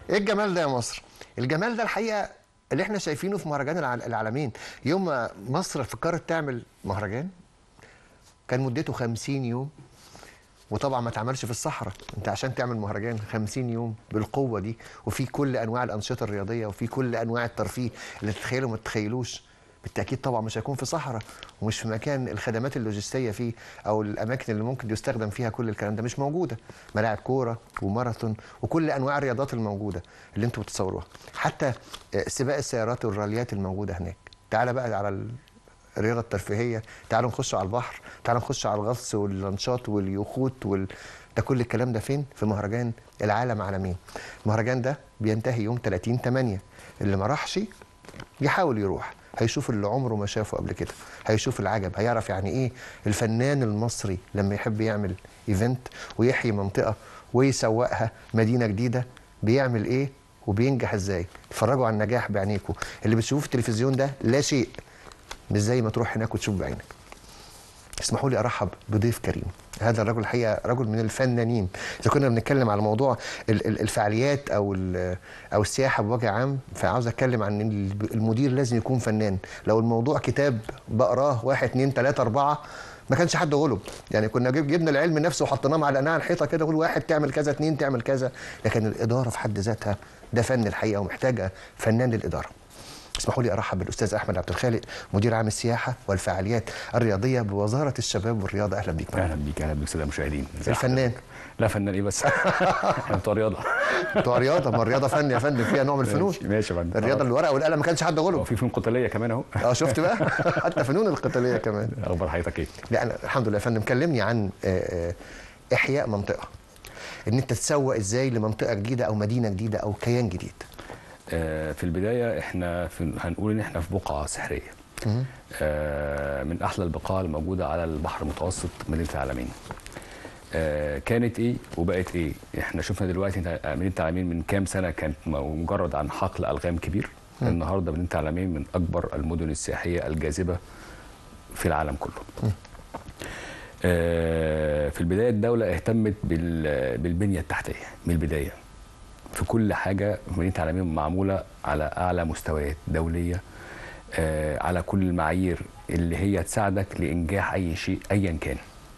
ايه الجمال ده يا مصر الجمال ده الحقيقه اللي احنا شايفينه في مهرجان الع- العالمين يوم ما مصر فكرت تعمل مهرجان كان مدته 50 يوم وطبعا ما اتعملش في الصحراء انت عشان تعمل مهرجان 50 يوم بالقوه دي وفي كل انواع الانشطه الرياضيه وفي كل انواع الترفيه اللي تتخيلوا ما تتخيلوش بالتاكيد طبعا مش هيكون في صحراء ومش في مكان الخدمات اللوجستيه فيه او الاماكن اللي ممكن يستخدم فيها كل الكلام ده مش موجوده ملاعب كوره وماراثون وكل انواع الرياضات الموجوده اللي انتم بتصوروها حتى آه، سباق السيارات والراليات الموجوده هناك تعال بقى على ال- الرياضه الترفيهيه تعالوا نخش على البحر تعالوا نخش على الغطس واللانشات واليخوت وال... ده كل الكلام ده فين في مهرجان العالم عالمين المهرجان ده بينتهي يوم 30 8 اللي ما راحش يحاول يروح هيشوف اللي عمره ما شافه قبل كده هيشوف العجب هيعرف يعني ايه الفنان المصري لما يحب يعمل ايفنت ويحيي منطقه ويسوقها مدينه جديده بيعمل ايه وبينجح ازاي اتفرجوا على النجاح بعينيكم اللي بتشوفوه في التلفزيون ده لا شيء مش زي ما تروح هناك وتشوف بعينك اسمحوا لي ارحب بضيف كريم هذا الرجل الحقيقه رجل من الفنانين اذا كنا بنتكلم على موضوع ال- ال- الفعاليات او ال- او السياحه بوجه عام فعاوز اتكلم عن إن المدير لازم يكون فنان لو الموضوع كتاب بقراه واحد اتنين تلاته اربعه ما كانش حد غلب يعني كنا جيب جبنا العلم نفسه وحطيناه معلقناه على الحيطه كده نقول واحد تعمل كذا اتنين تعمل كذا لكن الاداره في حد ذاتها ده فن الحقيقه ومحتاجه فنان للاداره اسمحوا لي ارحب بالاستاذ احمد عبد الخالق مدير عام السياحه والفعاليات الرياضيه بوزاره الشباب والرياضه اهلا بيك معانا. اهلا بيك اهلا بيك ساده المشاهدين ازي الفنان. حضرتك؟ لا فنان ايه بس احنا بتوع رياضه بتوع رياضه ما الرياضه فن يا فندم فيها نوع من الفنون ماشي- ماشي يا فندم. الرياضه الورقه والقلم ما كانش حد هو غلب في فنون قتاليه كمان اهو اه شفت بقى حتى فنون القتاليه كمان اخبار حضرتك ايه؟ لا أنا الحمد لله يا فندم كلمني عن آه، آه، احياء منطقه ان انت تسوق ازاي لمنطقه جديده او مدينه جديده او كيان جديد آه، في البدايه احنا في هنقول ان احنا في بقعه سحريه آه، من احلى البقاع الموجوده على البحر المتوسط مدينه العالمين آه، كانت ايه وبقت ايه احنا شفنا دلوقتي إنت- مدينه العالمين من كام سنه كانت مجرد عن حقل الغام كبير النهارده مدينه العالمين من اكبر المدن السياحيه الجاذبه في العالم كله آه، في البدايه الدوله اهتمت بال- بالبنيه التحتيه من البدايه في كل حاجه في مدينه العالمين معموله على اعلى مستويات دوليه آه، على كل المعايير اللي هي تساعدك لانجاح اي شيء ايا كان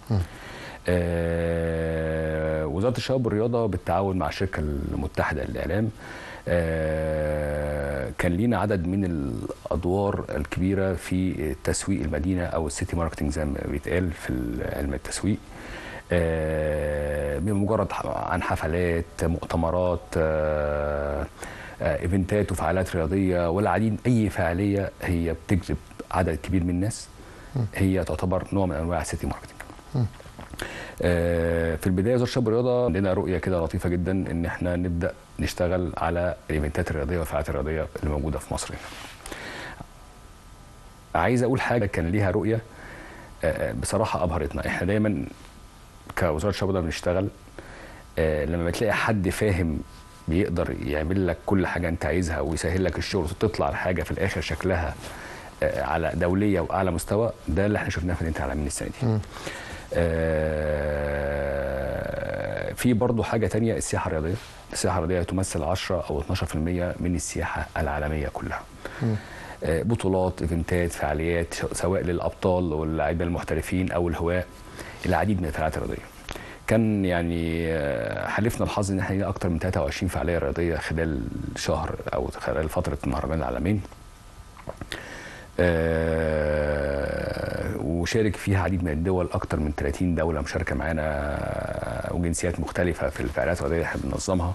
آه، وزاره الشباب والرياضه بالتعاون مع الشركه المتحده للاعلام آه، كان لينا عدد من الادوار الكبيره في تسويق المدينه او السيتي ماركتنج زي ما بيتقال في علم التسويق آه، بمجرد ح- عن حفلات مؤتمرات آه، آه، ايفنتات وفعاليات رياضيه والعديد اي فعاليه هي بتجذب عدد كبير من الناس هي تعتبر نوع من انواع السيتي ماركتنج آه، في البدايه وزاره الشباب والرياضه عندنا رؤيه كده لطيفه جدا ان احنا نبدا نشتغل على الايفنتات الرياضيه والفعاليات الرياضيه اللي موجوده في مصر هنا. عايز اقول حاجه كان ليها رؤيه آه، بصراحه ابهرتنا احنا دايما كوزاره الشباب والرياضه بنشتغل آه، لما بتلاقي حد فاهم بيقدر يعمل لك كل حاجه انت عايزها ويسهل لك الشغل وتطلع الحاجه في الاخر شكلها آه، على دوليه واعلى مستوى ده اللي احنا شفناه في مدينه العالمين السنه دي. آه، في برضه حاجه تانية السياحه الرياضيه السياحه الرياضيه تمثل 10 او 12% من السياحه العالميه كلها آه، بطولات ايفنتات فعاليات سواء للابطال واللاعبين المحترفين او الهواة العديد من الفعاليات الرياضيه كان يعني آه، حالفنا الحظ ان احنا لينا اكتر من 23 فعاليه رياضيه خلال شهر او خلال فتره مهرجان العالمين آه، وشارك فيها عديد من الدول اكتر من 30 دوله مشاركه معانا آه، وجنسيات مختلفه في الفعاليات الرياضيه اللي احنا بننظمها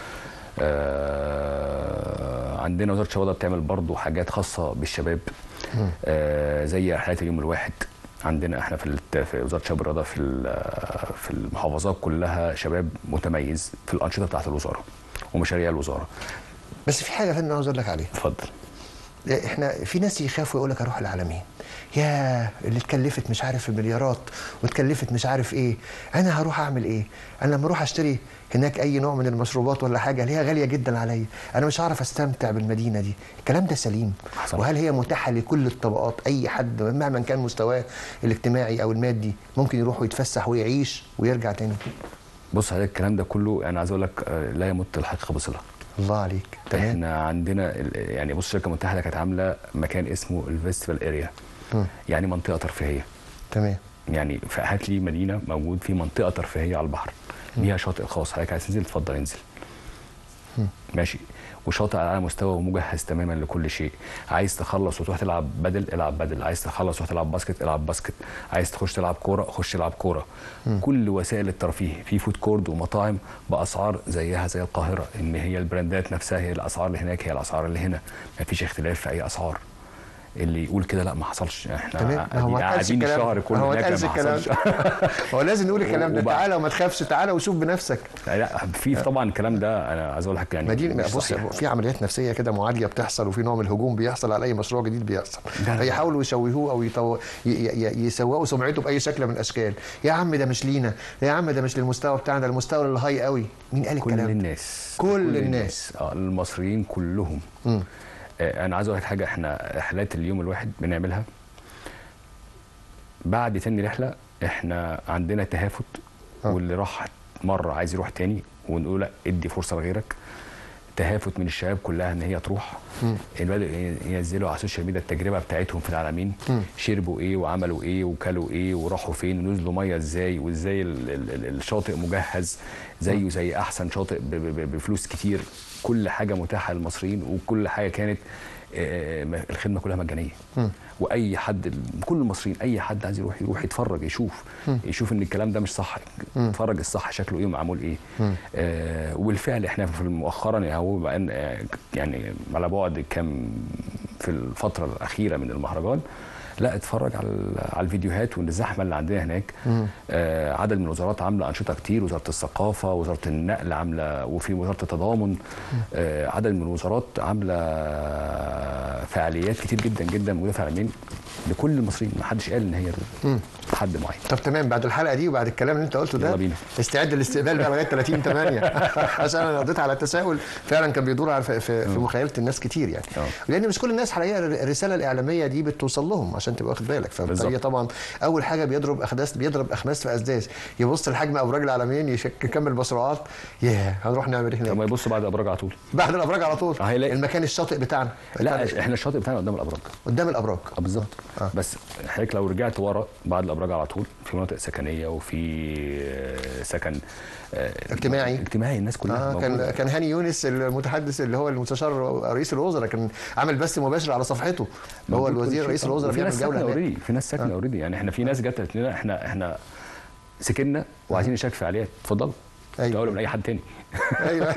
آه، عندنا وزاره الشباب والرياضة بتعمل برضو حاجات خاصه بالشباب آه، زي رحلات اليوم الواحد عندنا احنا في الت- في وزاره الشباب والرياضه في ال- في المحافظات كلها شباب متميز في الانشطه بتاعت الوزاره ومشاريع الوزاره بس في حاجه فندم عاوز اقول لك عليها اتفضل احنا في ناس يخافوا يقول لك اروح العالمين يا اللي اتكلفت مش عارف المليارات واتكلفت مش عارف ايه انا هروح اعمل ايه انا لما اروح اشتري هناك اي نوع من المشروبات ولا حاجه اللي هي غاليه جدا عليا انا مش هعرف استمتع بالمدينه دي الكلام ده سليم حصل. وهل هي متاحه لكل الطبقات اي حد مهما كان مستواه الاجتماعي او المادي ممكن يروح ويتفسح ويعيش ويرجع تاني بص على الكلام ده كله انا عايز اقول لك آه، لا يمت الحقيقه بصله الله عليك تمام احنا عندنا ال- يعني بص الشركه المتحده كانت عامله مكان اسمه الفيستيفال اريا مم. يعني منطقه ترفيهيه تمام يعني ف- هات لي مدينه موجود في منطقه ترفيهيه على البحر ليها شاطئ خاص حضرتك عايز تنزل اتفضل انزل ماشي وشاطئ على مستوى ومجهز تماما لكل شيء عايز تخلص وتروح تلعب بدل العب بدل عايز تخلص وتروح تلعب باسكت العب باسكت عايز تخش تلعب كوره خش العب كوره كل وسائل الترفيه في فود كورد ومطاعم باسعار زيها زي القاهره ان هي البراندات نفسها هي الاسعار اللي هناك هي الاسعار اللي هنا مفيش اختلاف في اي اسعار اللي يقول كده لا ما حصلش احنا تمام ما هو ما اتقالش قاعدين الكلام الشهر كله هو ما هناك اتقالش ما الكلام حصلش هو لازم نقول الكلام ده وبعد- تعالى وما تخافش تعالى وشوف بنفسك لا في طبعا الكلام ده انا عايز اقول لك يعني ما دي مش بص صحيح. في عمليات نفسيه كده معاديه بتحصل وفي نوع من الهجوم بيحصل على اي مشروع جديد بيحصل لا، لا. فيحاولوا يشوهوه او يطو... ي... ي... يسوقوا سمعته باي شكل من الاشكال يا عم ده مش لينا يا عم ده مش للمستوى بتاعنا ده المستوى الهاي قوي مين قال كل الكلام ده؟ الناس كل الناس. اه المصريين كلهم مم. آه انا عايز اقول لك حاجه احنا رحلات اليوم الواحد بنعملها بعد تاني رحله احنا عندنا تهافت آه. واللي راح مره عايز يروح تاني ونقول لا ادي فرصه لغيرك تهافت من الشباب كلها ان هي تروح مم. ان بدأوا ينزلوا على السوشيال ميديا التجربه بتاعتهم في العالمين مم. شربوا ايه وعملوا ايه وكلوا ايه وراحوا فين ونزلوا ميه ازاي وازاي ال- ال- ال- الشاطئ مجهز زيه زي احسن شاطئ ب- ب- بفلوس كتير كل حاجه متاحه للمصريين وكل حاجه كانت آه، م- الخدمه كلها مجانيه مم. واي حد كل المصريين اي حد عايز يروح يروح يتفرج يشوف يشوف ان الكلام ده مش صح يتفرج الصح شكله ايه ومعمول ايه آه وبالفعل احنا في مؤخرا يعني هو بقى آه، يعني على بعد كام في الفتره الاخيره من المهرجان لا اتفرج على على الفيديوهات والزحمه اللي عندنا هناك آه عدد من الوزارات عامله انشطه كتير وزاره الثقافه وزاره النقل عامله وفي وزاره التضامن آه عدد من الوزارات عامله فعاليات كتير جدا جدا موجوده في العالمين لكل المصريين ما حدش قال ان هي حد معين طب تمام بعد الحلقه دي وبعد الكلام اللي انت قلته ده يلا بينا. استعد للاستقبال بقى لغايه 30 8 عشان انا قضيت على تساؤل فعلا كان بيدور على في, في, في مخيله الناس كتير يعني آه. لان مش كل الناس حقيقه الرساله الاعلاميه دي بتوصل لهم عشان تبقى واخد بالك فبالتالي بالظبط. طبعا اول حاجه بيضرب احداث بيضرب اخماس في اسداس يبص لحجم ابراج العالمين يشك- يكمل مشروعات ياه هنروح نعمل ايه لما هناك يبص بعد الابراج على طول بعد الابراج على طول هيلاقي. المكان الشاطئ بتاعنا لا احنا الشاطئ بتاعنا قدام الابراج قدام الابراج اه بالظبط آه. بس حضرتك لو رجعت ورا بعد الابراج على طول في مناطق سكنيه وفي آه، سكن آه، اجتماعي. اجتماعي الناس كلها اه كان موجودة. كان هاني يونس المتحدث اللي هو المستشار رئيس الوزراء كان عامل بث مباشر على صفحته هو موجود كل الوزير شيء. رئيس آه. الوزراء وفي في ناس الجوله ساكنه هناك اوريدي في ناس ساكنه اوريدي يعني احنا في ناس جت قالت لنا احنا احنا سكننا وعايزين نشارك في فعاليات اتفضلوا أيوة. أيوة. من اي حد تاني ايوه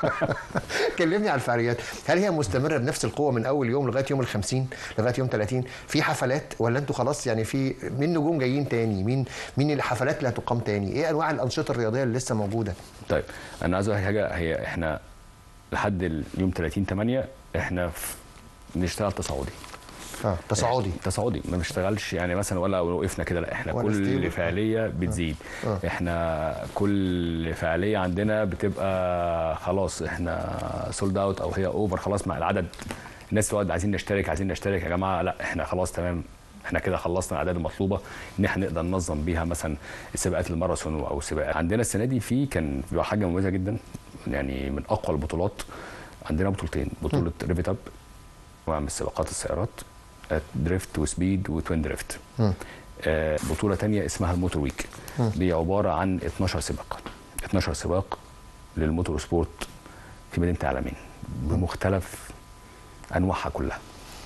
كلمني على الفعاليات هل هي مستمره بنفس القوه من اول يوم لغايه يوم ال50 لغايه يوم 30 في حفلات ولا انتوا خلاص يعني في مين نجوم جايين تاني مين مين الحفلات اللي هتقام تاني ايه انواع الانشطه الرياضيه اللي لسه موجوده طيب انا عايز اقول لك حاجه هي احنا لحد اليوم 30 8 احنا في بنشتغل تصاعدي اه تصاعدي تصاعدي ما بنشتغلش يعني مثلا ولا وقفنا كده لا احنا ولا كل stable. فعاليه بتزيد آه. احنا كل فعاليه عندنا بتبقى خلاص احنا سولد اوت او هي اوفر خلاص مع العدد الناس تقعد عايزين نشترك عايزين نشترك يا جماعه لا احنا خلاص تمام احنا كده خلصنا الاعداد المطلوبه ان احنا نقدر ننظم بيها مثلا سباقات الماراثون او سباقات عندنا السنه دي في كان بيبقى حاجه مميزه جدا يعني من اقوى البطولات عندنا بطولتين بطوله ريفيت اب انواع من سباقات السيارات آه، دريفت وسبيد وتوين دريفت مم. آه، بطوله تانية اسمها الموتور ويك دي عباره عن 12 سباق 12 سباق للموتور سبورت في مدينه العالمين بمختلف انواعها كلها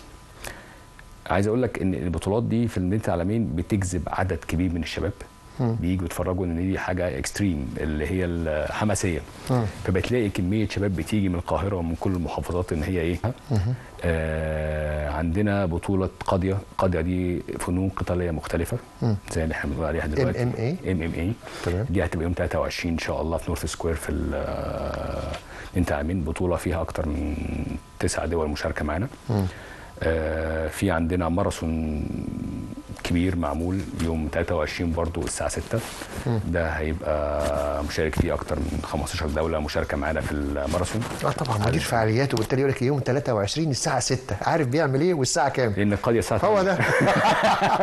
عايز اقول لك ان البطولات دي في مدينه العالمين بتجذب عدد كبير من الشباب بييجوا يتفرجوا ان دي حاجه اكستريم اللي هي الحماسيه مم. فبتلاقي كميه شباب بتيجي من القاهره ومن كل المحافظات ان هي ايه آه عندنا بطوله قاضيه قاضيه دي فنون قتاليه مختلفه زي اللي احنا بنقول عليها دلوقتي MMA؟ ام ام اي تمام. دي هتبقى يوم 23 ان شاء الله في نورث سكوير في ال- آه، انت عاملين بطوله فيها اكتر من تسع دول مشاركه معانا آه في عندنا ماراثون كبير معمول يوم 23 برضو الساعه 6 ده هيبقى مشارك فيه اكتر من 15 دوله مشاركه معانا في الماراثون اه طبعا مدير فعاليات وبالتالي يقول لك يوم 23 الساعه 6 عارف بيعمل ايه والساعه كام لان القضيه الساعه هو ده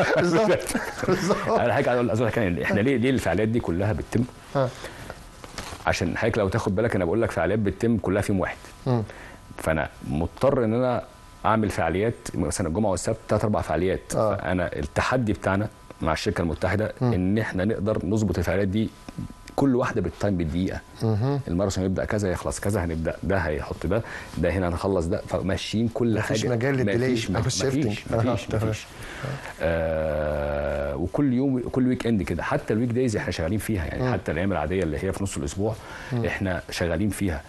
بالظبط بالظبط انا حاجه عايز اقول لك يعني احنا ليه ليه الفعاليات دي كلها بتتم آه. عشان حضرتك لو تاخد بالك انا بقول لك فعاليات بتتم كلها في يوم واحد مم. فانا مضطر ان انا اعمل فعاليات مثلا الجمعه والسبت ثلاث اربع فعاليات آه. فانا التحدي بتاعنا مع الشركه المتحده ان احنا نقدر نظبط الفعاليات دي كل واحده بالتايم بالدقيقه مهم. الماراثون يبدا كذا يخلص كذا هنبدا ده هيحط ده ده هنا هنخلص ده فماشيين كل مفيش حاجه مجال للديلي مفيش أو مفيش الشيفتنج. مفيش آه، مفيش, تمام. مفيش. آه وكل يوم كل ويك اند كده حتى الويك دايز احنا شغالين فيها يعني حتى الايام العاديه اللي هي في نص الاسبوع احنا شغالين فيها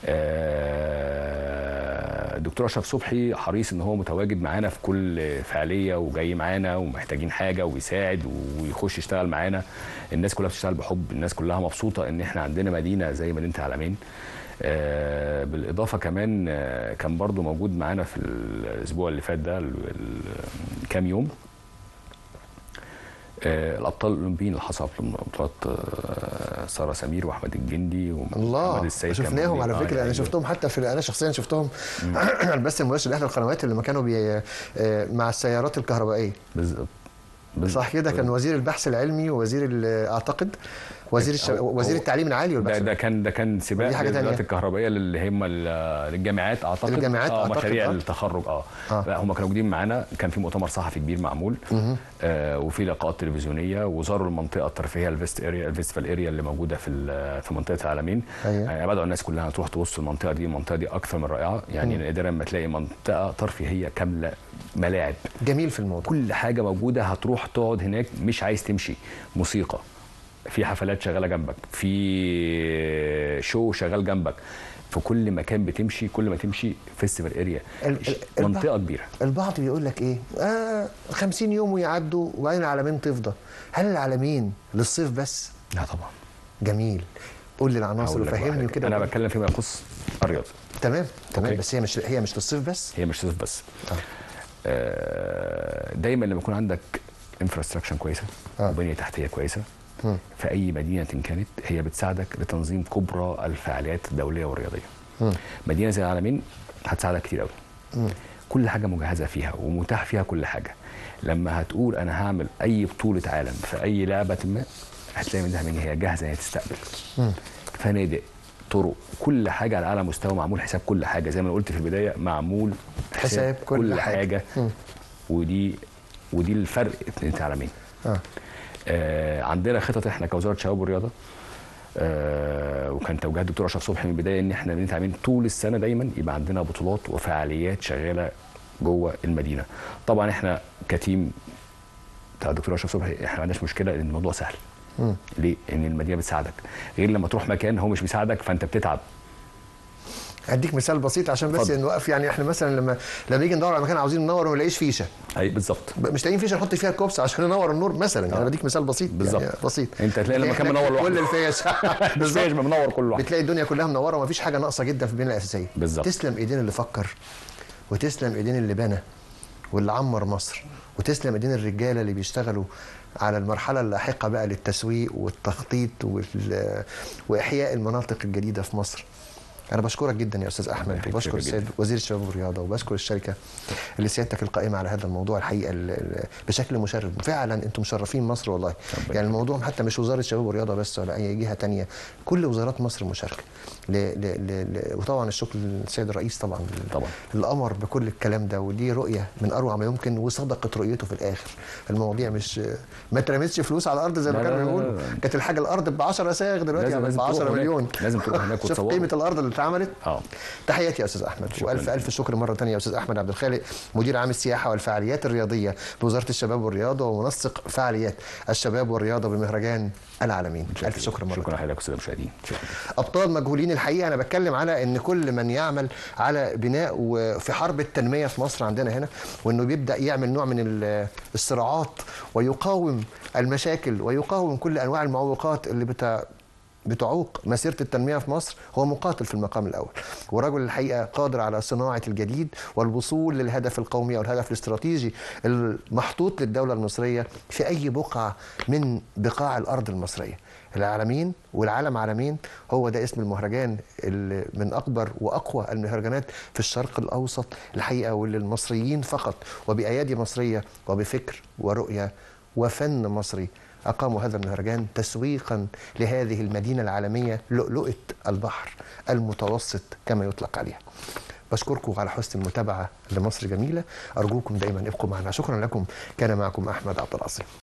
آه الدكتور اشرف صبحي حريص ان هو متواجد معانا في كل فعاليه وجاي معانا ومحتاجين حاجه ويساعد ويخش يشتغل معانا الناس كلها بتشتغل بحب الناس كلها مبسوطه ان احنا عندنا مدينه زي مدينه العلمين آه بالاضافه كمان آه كان برضو موجود معانا في الاسبوع اللي فات ده ال- ال- كام يوم آه الابطال الاولمبيين اللي حصلوا في بطولات آه ساره سمير واحمد الجندي ومحمد الله السيد كان شفناهم موجودين. على آه، فكره انا يعني شفتهم حتى في انا شخصيا شفتهم على البث المباشر لاحدى القنوات اللي لما كانوا بي آه، مع السيارات الكهربائيه بالظبط بالظبط. صح كده كان وزير البحث العلمي ووزير ال- اعتقد وزير الش... هو- وزير هو- التعليم العالي ده والبحث ده كان ده كان سباق ودي حاجة تانية. للذات الكهربائيه اللي هم ال- للجامعات اعتقد الجامعات اه أعتقد، مشاريع آه. التخرج اه, آه. لا هم كانوا موجودين معانا كان في مؤتمر صحفي كبير معمول آه وفي لقاءات تلفزيونيه وزاروا المنطقه الترفيهيه الفيست اريا الفيستيفال اريا اللي موجوده في ال- في منطقه العالمين أيوة. يعني بدعو الناس كلها تروح تبص المنطقه دي المنطقه دي اكثر من رائعه يعني نادرا لما تلاقي منطقه ترفيهيه كامله ملاعب جميل في الموضوع كل حاجه موجوده هتروح تقعد هناك مش عايز تمشي موسيقى في حفلات شغاله جنبك في شو شغال جنبك في كل مكان بتمشي كل ما تمشي فيستيفال اريا ال- ال- منطقه كبيره البعض يقول لك ايه آه 50 يوم ويعدوا وبعدين العالمين تفضى هل العالمين للصيف بس لا طبعا جميل قول لي العناصر هقول لك وفهمني واحد. وكده انا بتكلم فيما يخص الرياضه تمام تمام أوكي. بس هي مش هي مش للصيف بس هي مش صيف بس آه. آه، دايما لما يكون عندك انفراستراكشر كويسه آه. وبنيه تحتيه كويسه مم. في اي مدينه كانت هي بتساعدك لتنظيم كبرى الفعاليات الدوليه والرياضيه مم. مدينه زي العالمين هتساعدك كتير قوي كل حاجه مجهزه فيها ومتاح فيها كل حاجه لما هتقول انا هعمل اي بطوله عالم في اي لعبه ما هتلاقي منها من هي جاهزه ان هي تستقبل فنادق طرق كل حاجه على اعلى مستوى معمول حساب كل حاجه زي ما أنا قلت في البدايه معمول حساب كل حاجة. حاجه, مم. ودي ودي الفرق بين العالمين اه آه عندنا خطط احنا كوزاره شباب والرياضه آه وكان توجيهات الدكتور اشرف صبحي من البدايه ان احنا بنتعامل طول السنه دايما يبقى عندنا بطولات وفعاليات شغاله جوه المدينه طبعا احنا كتيم بتاع الدكتور اشرف صبحي احنا ما عندناش مشكله ان الموضوع سهل مم. ليه؟ ان المدينه بتساعدك غير لما تروح مكان هو مش بيساعدك فانت بتتعب اديك مثال بسيط عشان بس اتفضل. نوقف يعني احنا مثلا لما لما نيجي ندور على مكان عاوزين ننور وما نلاقيش فيشه اي بالظبط مش لاقيين فيشه نحط فيها الكوبس عشان ننور النور مثلا انا بديك مثال بسيط بالظبط. يعني بسيط انت هتلاقي لما كان إحنا منور لوحده. كل الفيش بالظبط منور كل واحد بتلاقي الدنيا كلها منوره ومفيش حاجه ناقصه جدا في البنيه الاساسيه بالظبط. تسلم ايدين اللي فكر وتسلم ايدين اللي بنى واللي عمر مصر وتسلم ايدين الرجاله اللي بيشتغلوا على المرحله اللاحقه بقى للتسويق والتخطيط وال- واحياء المناطق الجديده في مصر انا بشكرك جدا يا استاذ احمد يخليك، وبشكر شكرا السيد جدا. وزير الشباب والرياضه وبشكر الشركه اللي سيادتك القائمه على هذا الموضوع الحقيقه ال- ال- بشكل مشرف فعلا انتم مشرفين مصر والله ربنا يعني الموضوع حتى مش وزاره الشباب والرياضه بس ولا اي جهه تانية كل وزارات مصر مشاركه ل ل ل ل وطبعا الشكر للسيد الرئيس طبعا طبعا. الامر بكل الكلام ده ودي رؤيه من اروع ما يمكن وصدقت رؤيته في الاخر المواضيع مش ما اترمتش فلوس على الارض زي ما لا، كانوا لا، لا، بيقولوا لا. كانت الحاجه الارض ب 10 ساغ دلوقتي لازم- ب لازم 10 تروح هناك. مليون لازم تروح هناك شوف وتصوروا. قيمه الارض اللي اتعملت اه تحياتي يا استاذ احمد شكراً. والف الف شكر مره ثانيه يا استاذ احمد عبد الخالق مدير عام السياحه والفعاليات الرياضيه بوزاره الشباب والرياضه ومنسق فعاليات الشباب والرياضه بمهرجان العالمين الف شكر مره شكرا لحضرتك استاذ المشاهدين شكرا ابطال مجهولين الحقيقه انا بتكلم على ان كل من يعمل على بناء وفي حرب التنميه في مصر عندنا هنا وانه بيبدا يعمل نوع من ال- الصراعات ويقاوم المشاكل ويقاوم كل انواع المعوقات اللي بتا بتعوق مسيرة التنمية في مصر هو مقاتل في المقام الأول ورجل الحقيقة قادر على صناعة الجديد والوصول للهدف القومي أو الهدف الاستراتيجي المحطوط للدولة المصرية في أي بقعة من بقاع الأرض المصرية العالمين والعالم عالمين هو ده اسم المهرجان اللي من اكبر واقوى المهرجانات في الشرق الاوسط الحقيقه واللي المصريين فقط وبايادي مصريه وبفكر ورؤيه وفن مصري أقاموا هذا المهرجان تسويقا لهذه المدينة العالمية لؤلؤة البحر المتوسط كما يطلق عليها بشكركم على حسن المتابعة لمصر جميلة أرجوكم دايما ابقوا معنا شكرا لكم كان معكم أحمد عبد العظيم